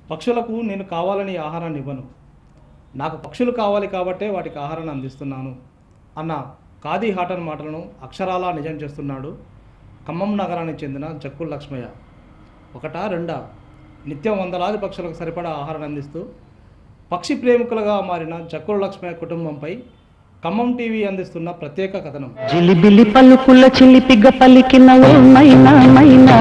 పక్షులకు నేను కావాలని ఆహారాన్ని ఇవ్వను నాకు పక్షులు కావాలి కాబట్టే వాటికి ఆహారాన్ని అందిస్తున్నాను అన్న ఖాదీ హాటన్ మాటలను అక్షరాలా నిజం చేస్తున్నాడు ఖమ్మం నగరానికి చెందిన జక్కుల లక్ష్మయ్య ఒకటా రెండా నిత్యం వందలాది పక్షులకు సరిపడా ఆహారాన్ని అందిస్తూ పక్షి ప్రేమికులుగా మారిన జక్కుల లక్ష్మయ్య కుటుంబంపై ఖమ్మం టీవీ అందిస్తున్న ప్రత్యేక కథనం జిలిబిలి పలుకుల చిలిపిగ పలికిన ఓ మైనా మైనా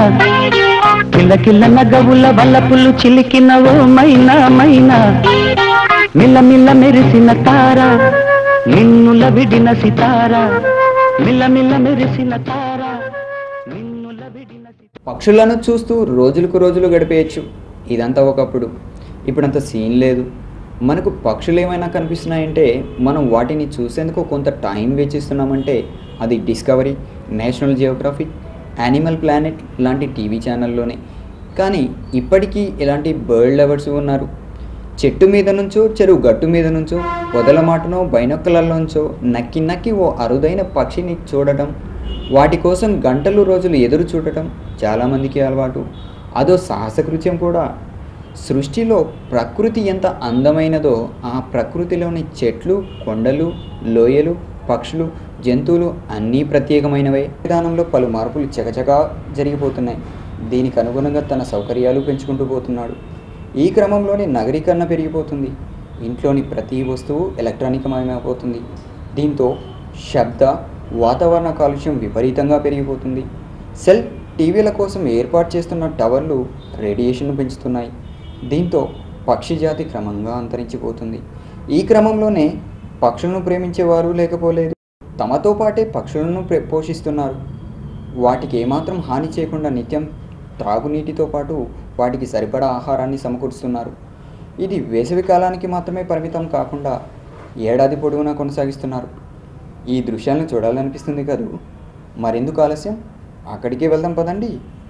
కిలకిల నగవుల వల్లపులు చిలికిన ఓ మైనా మైనా మిల్లమిల్ల మెరిసిన తార నిన్నుల విడిన సితార మిల్లమిల్ల మెరిసిన తార నిన్నుల విడిన సితార పక్షులను చూస్తూ రోజులకు రోజులు గడిపేయచ్చు ఇదంతా ఒకప్పుడు ఇప్పుడంత సీన్ లేదు మనకు పక్షులు ఏమైనా కనిపిస్తున్నాయంటే మనం వాటిని చూసేందుకు కొంత టైం వెచ్చిస్తున్నామంటే అది Discovery National Geographic Animal Planet లాంటి టీవీ ఛానల్లోనే కానీ ఇప్పటికీ ఇలాంటి బర్డ్ లవర్స్ ఉన్నారు చెట్టు మీద నుంచో చెరువు గట్టు మీద నుంచో పొదల మాటనో బైనొక్కలలోంచో నక్కి నక్కి ఓ అరుదైన పక్షిని చూడటం వాటి కోసం గంటలు రోజులు ఎదురు చూడటం చాలామందికి అలవాటు అదో సాహసకృత్యం కూడా సృష్టిలో ప్రకృతి ఎంత అందమైనదో ఆ ప్రకృతిలోని చెట్లు కొండలు లోయలు పక్షులు జంతువులు అన్నీ ప్రత్యేకమైనవే విధానంలో పలు మార్పులు చకచకా జరిగిపోతున్నాయి దీనికి అనుగుణంగా తన సౌకర్యాలు పెంచుకుంటూ పోతున్నాడు ఈ క్రమంలోనే నగరీకరణ పెరిగిపోతుంది ఇంట్లోని ప్రతి వస్తువు ఎలక్ట్రానికమయమైపోతుంది దీంతో శబ్ద వాతావరణ కాలుష్యం విపరీతంగా పెరిగిపోతుంది సెల్ టీవీల కోసం ఏర్పాటు చేస్తున్న టవర్లు రేడియేషన్ను పెంచుతున్నాయి దీంతో పక్షి జాతి క్రమంగా అంతరించిపోతుంది ఈ క్రమంలోనే పక్షులను ప్రేమించేవారు లేకపోలేదు తమతో పాటే పక్షులను ప్రే- పోషిస్తున్నారు వాటికి ఏమాత్రం హాని చేయకుండా నిత్యం త్రాగునీటితో పాటు వాటికి సరిపడా ఆహారాన్ని సమకూరుస్తున్నారు ఇది వేసవి కాలానికి మాత్రమే పరిమితం కాకుండా ఏడాది పొడవునా కొనసాగిస్తున్నారు ఈ దృశ్యాలను చూడాలనిపిస్తుంది కదూ మరెందుకు ఆలస్యం అక్కడికే వెళ్దాం పదండి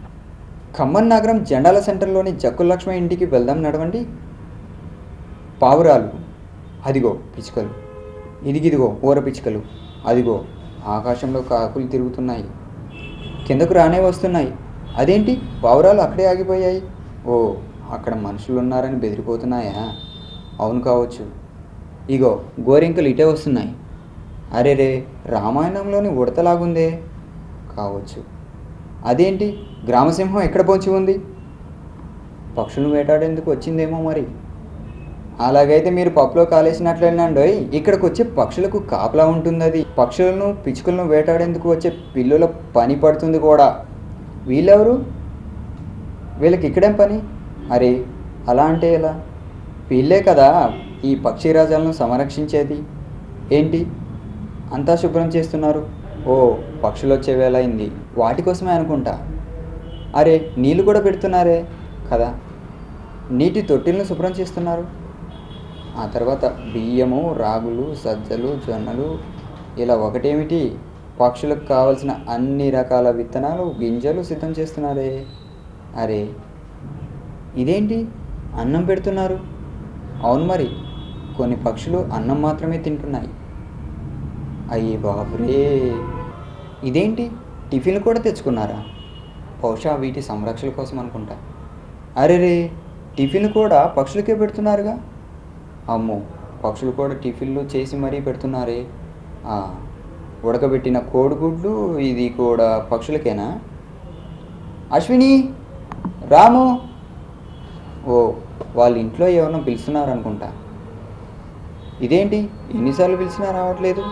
ఖమ్మం నగరం జెండాల సెంటర్లోని జక్కుల లక్ష్మ ఇంటికి వెళ్దాం నడవండి పావురాలు అదిగో పిచ్చుకలు ఇదిగిదిగో ఊర పిచ్చుకలు అదిగో ఆకాశంలో కాకులు తిరుగుతున్నాయి కిందకు రానే వస్తున్నాయి అదేంటి పావురాలు అక్కడే ఆగిపోయాయి ఓ అక్కడ మనుషులు ఉన్నారని బెదిరిపోతున్నాయా అవును కావచ్చు ఇగో గోరింకలు ఇటే వస్తున్నాయి అరే రే రామాయణంలోని ఉడతలాగుందే కావచ్చు అదేంటి గ్రామసింహం ఎక్కడ పొంచి ఉంది పక్షులను వేటాడేందుకు వచ్చిందేమో మరి అలాగైతే మీరు పప్పులో కాలేసినట్లేనండోయ్ ఇక్కడికి వచ్చే పక్షులకు కాపలా ఉంటుంది అది పక్షులను పిచ్చుకలను వేటాడేందుకు వచ్చే పిల్లుల పని పడుతుంది కూడా వీళ్ళెవరు వీళ్ళకి ఇక్కడేం పని అరే అలా అంటే ఎలా వీళ్ళే కదా ఈ పక్షిరాజాలను సంరక్షించేది ఏంటి అంతా శుభ్రం చేస్తున్నారు ఓ పక్షులు వచ్చే వేళ అయింది వాటి కోసమే అనుకుంటా అరే నీళ్ళు కూడా పెడుతున్నారే కదా నీటి తొట్టిలను శుభ్రం చేస్తున్నారు ఆ తర్వాత బియ్యము రాగులు సజ్జలు జొన్నలు ఇలా ఒకటేమిటి పక్షులకు కావలసిన అన్ని రకాల విత్తనాలు గింజలు సిద్ధం చేస్తున్నారే అరే ఇదేంటి అన్నం పెడుతున్నారు అవును మరి కొన్ని పక్షులు అన్నం మాత్రమే తింటున్నాయి అయ్యి బాబురే ఇదేంటి టిఫిన్లు కూడా తెచ్చుకున్నారా బహుశా వీటి సంరక్షణ కోసం అనుకుంటా అరే రే టిఫిన్ కూడా పక్షులకే పెడుతున్నారుగా అమ్మో పక్షులు కూడా టిఫిన్లు చేసి మరీ పెడుతున్నారే ఆ, ఉడకబెట్టిన కోడిగుడ్లు ఇది కూడా పక్షులకేనా అశ్విని రాము ఓ వాళ్ళ ఇంట్లో ఎవరినో పిలుస్తున్నారనుకుంటా ఇదేంటి ఎన్నిసార్లు పిలిచినా రావట్లేదు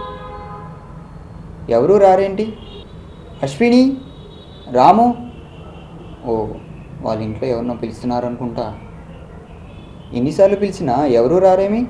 ఎవరు రారేంటి అశ్విని రాము ఓ వాళ్ళ ఇంట్లో ఎవరినో పిలుస్తున్నారు అనుకుంటా ఎన్నిసార్లు పిలిచినా ఎవరు రారేమి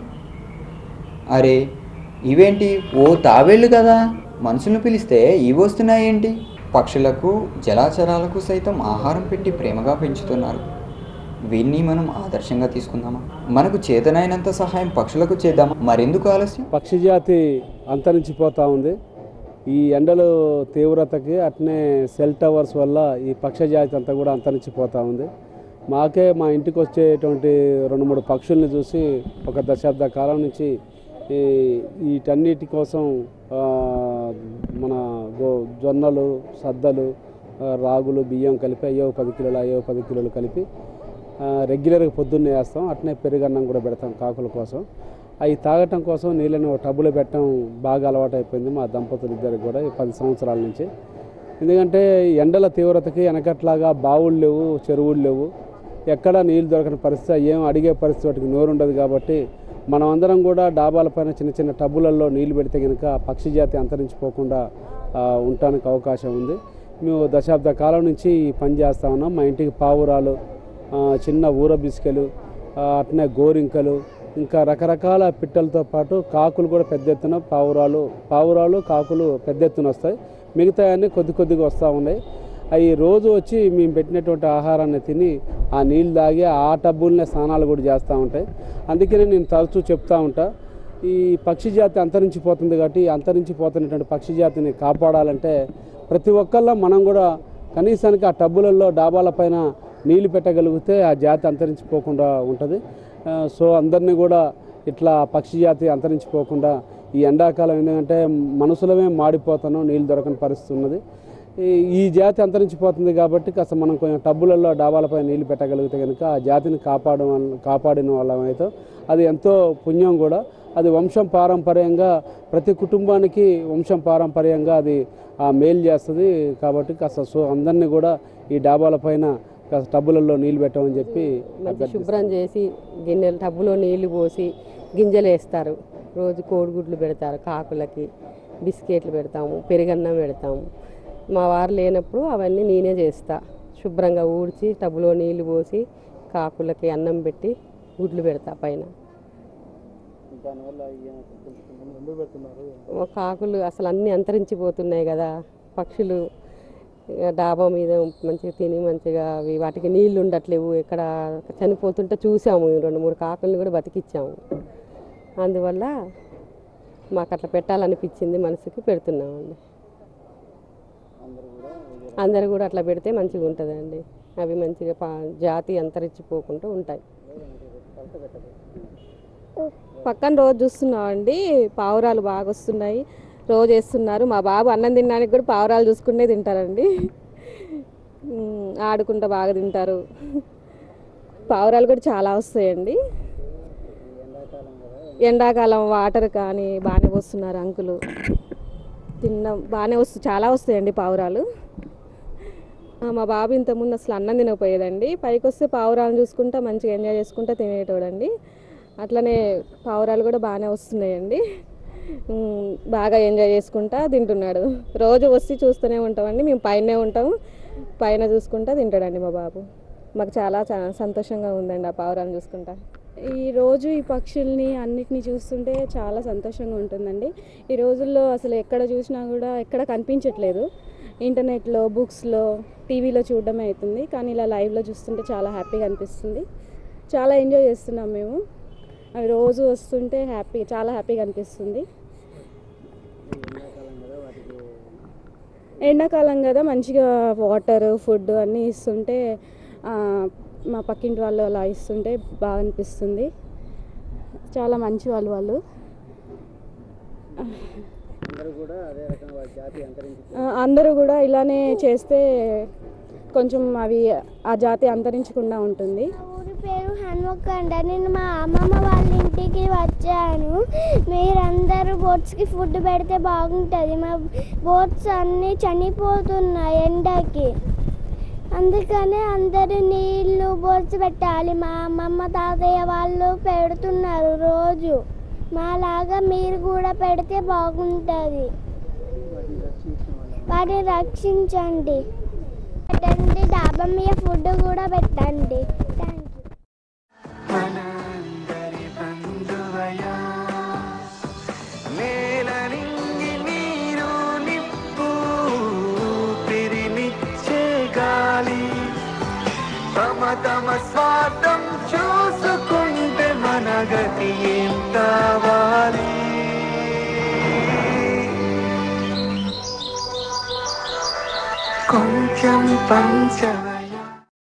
అరే ఇవేంటి ఓ తావేళ్ళు కదా మనుషులను పిలిస్తే ఇవి వస్తున్నాయేంటి పక్షులకు జలాచరాలకు సైతం ఆహారం పెట్టి ప్రేమగా పెంచుతున్నారు వీన్ని మనం ఆదర్శంగా తీసుకుందామా మనకు చేతనైనంత సహాయం పక్షులకు చేద్దామా మరెందుకు ఆలస్యం పక్షి జాతి అంతరించిపోతూ ఉంది ఈ ఎండలు తీవ్రతకి అట్నే సెల్ టవర్స్ వల్ల ఈ పక్షి జాతి అంతా కూడా అంతరించిపోతూ ఉంది మాకే మా ఇంటికి వచ్చేటువంటి రెండు మూడు పక్షుల్ని చూసి ఒక దశాబ్ద కాలం నుంచి ఈ వీటన్నిటి కోసం ఆ, మన గో జొన్నలు సద్దలు ఆ, రాగులు బియ్యం కలిపి అయ్యో పది కిలోలు అయ్యో పది కిలోలు కలిపి ఆ, రెగ్యులర్గా పొద్దున్నే వేస్తాం అట్నే పెరుగన్నం కూడా పెడతాం కాకుల కోసం అవి తాగటం కోసం నీళ్ళని ఒక టబ్బులో పెట్టడం బాగా అలవాటు అయిపోయింది మా దంపతులు ఇద్దరికి కూడా ఈ పది సంవత్సరాల నుంచి ఎందుకంటే ఎండల తీవ్రతకి వెనకట్లాగా బావులు లేవు చెరువులు లేవు ఎక్కడ నీళ్ళు దొరకని పరిస్థితి ఏం అడిగే పరిస్థితి వాటికి నోరు ఉండదు కాబట్టి మనం అందరం కూడా డాబాలపైన చిన్న చిన్న టబ్బులలో నీళ్లు పెడితే కనుక పక్షి జాతి అంతరించిపోకుండా ఆ, ఉండటానికి అవకాశం ఉంది మేము దశాబ్ద కాలం నుంచి ఈ పని చేస్తా ఉన్నాం మా ఇంటికి పావురాలు ఆ, చిన్న ఊర బిస్కెలు ఆ, అట్నే గోరింకలు ఇంకా రకరకాల పిట్టలతో పాటు కాకులు కూడా పెద్ద ఎత్తున పావురాలు పావురాలు కాకులు పెద్ద ఎత్తున వస్తాయి మిగతా అన్నీ కొద్ది కొద్దిగా వస్తూ ఉన్నాయి అవి రోజు వచ్చి మేము పెట్టినటువంటి ఆహారాన్ని తిని ఆ నీళ్ళు తాగి ఆ టబ్బుల్నే స్నానాలు కూడా చేస్తూ ఉంటాయి అందుకనే నేను తరచూ చెప్తా ఉంటా ఈ పక్షి జాతి అంతరించిపోతుంది కాబట్టి ఈ అంతరించిపోతున్నటువంటి పక్షి జాతిని కాపాడాలంటే ప్రతి ఒక్కళ్ళ మనం కూడా కనీసానికి ఆ టబ్బులలో డాబాల పైన నీళ్లు పెట్టగలిగితే ఆ జాతి అంతరించిపోకుండా ఉంటుంది ఆ, సో అందరినీ కూడా ఇట్లా పక్షి జాతి అంతరించిపోకుండా ఈ ఎండాకాలం ఎందుకంటే మనుషులమే మాడిపోతున్నాం నీళ్ళు దొరకని పరిస్థితి ఉన్నది ఈ- ఈ జాతి అంతరించిపోతుంది కాబట్టి కాస్త మనం కొంచెం టబ్బులలో డాబాలపై నీళ్లు పెట్టగలిగితే కనుక ఆ జాతిని కాపాడడం వల్ల- కాపాడిన వాళ్ళం అయితే అది ఎంతో పుణ్యం కూడా అది వంశం పారంపర్యంగా ప్రతి కుటుంబానికి వంశం పారంపర్యంగా అది ఆ మేలు చేస్తుంది కాబట్టి కాస్త సో అందరినీ కూడా ఈ డాబాలపైన కాస్త టబ్బులలో నీళ్లు పెట్టమని చెప్పి మంచి శుభ్రం చేసి గిన్నెలు టబ్బులో నీళ్లు పోసి గింజలు వేస్తారు రోజు కోడిగుడ్లు పెడతారు కాకులకి బిస్కెట్లు పెడతాము పెరుగన్నం పెడతాము మా వారు లేనప్పుడు అవన్నీ నేనే చేస్తా శుభ్రంగా ఊడ్చి టబ్బులో నీళ్లు పోసి కాకులకి అన్నం పెట్టి గుడ్లు పెడతా పైన ఓ కాకులు అసలు అన్నీ అంతరించిపోతున్నాయి కదా పక్షులు ఇక డాబా మీద మంచిగా తిని మంచిగా అవి వాటికి నీళ్లు ఉండట్లేవు ఎక్కడ చనిపోతుంటే చూసాము రెండు మూడు కాకుల్ని కూడా బతికిచ్చాము అందువల్ల మాకు అట్లా పెట్టాలనిపించింది మనసుకి పెడుతున్నామండి అందరు కూడా అట్లా పెడితే మంచిగా ఉంటుందండి అవి మంచిగా పా జాతి అంతరించిపోకుండా ఉంటాయి పక్కన రోజు చూస్తున్నామండి పావురాలు బాగా వస్తున్నాయి రోజు వేస్తున్నారు మా బాబు అన్నం తినడానికి కూడా పావురాలు చూసుకునే తింటారండి ఉమ్, ఆడుకుంటూ బాగా తింటారు పావురాలు కూడా చాలా వస్తాయండి ఎండాకాలం వాటర్ కానీ బాగానే వస్తున్నారు అంకులు తిన్నాం బాగానే వస్తు చాలా వస్తాయండి పావురాలు ఆ, మా బాబు ఇంతకుముందు అసలు అన్నం తినకపోయేదండి పైకి వస్తే పావురాలను చూసుకుంటా మంచిగా ఎంజాయ్ చేసుకుంటా తినేటోడండి అట్లనే పావురాలు కూడా బాగానే వస్తున్నాయండి ఉమ్, బాగా ఎంజాయ్ చేసుకుంటా తింటున్నాడు రోజు వచ్చి చూస్తూనే ఉంటామండి మేము పైనే ఉంటాము పైన చూసుకుంటా తింటాడండి మా బాబు మాకు చాలా చాలా సంతోషంగా ఉందండి ఆ పావురాలను చూసుకుంటా ఈ రోజు ఈ పక్షుల్ని అన్నిటిని చూస్తుంటే చాలా సంతోషంగా ఉంటుందండి ఈ రోజుల్లో అసలు ఎక్కడ చూసినా కూడా ఎక్కడ కనిపించట్లేదు ఇంటర్నెట్లో బుక్స్లో టీవీలో చూడడమే అవుతుంది కానీ ఇలా లైవ్లో చూస్తుంటే చాలా హ్యాపీగా అనిపిస్తుంది చాలా ఎంజాయ్ చేస్తున్నాం మేము అవి రోజు వస్తుంటే హ్యాపీ చాలా హ్యాపీగా అనిపిస్తుంది ఎండాకాలం కదా మంచిగా వాటర్ ఫుడ్ అన్నీ ఇస్తుంటే ఆ, మా పక్కింటి వాళ్ళు అలా ఇస్తుంటే బాగా అనిపిస్తుంది చాలా మంచి వాళ్ళు వాళ్ళు ఆ, అందరూ కూడా ఇలానే చేస్తే కొంచెం అవి ఆ జాతి అంతరించకుండా ఉంటుంది ఊరి పేరు హన్మకొండ నేను మా అమ్మమ్మ వాళ్ళ ఇంటికి వచ్చాను మీరందరూ బోట్స్కి ఫుడ్ పెడితే బాగుంటుంది మా బోట్స్ అన్నీ చనిపోతున్నాయి ఎండకి అందుకనే అందరూ నీళ్ళు బోట్స్ పెట్టాలి మా అమ్మమ్మ తాతయ్య వాళ్ళు పెడుతున్నారు రోజు మాలాగా మీరు కూడా పెడితే బాగుంటుంది వాటిని రక్షించండి పెట్టండి డాబా మీద ఫుడ్ కూడా పెట్టండి థ్యాంక్ యూ మనందరి బంధువయా నేలనింగి నీరు నిప్పు పిరినిచ్చే గాలి తమ తమ స్వార్థం చూసుకుంటే మన గతి ఏం కావాలి కొంచెం పంచవ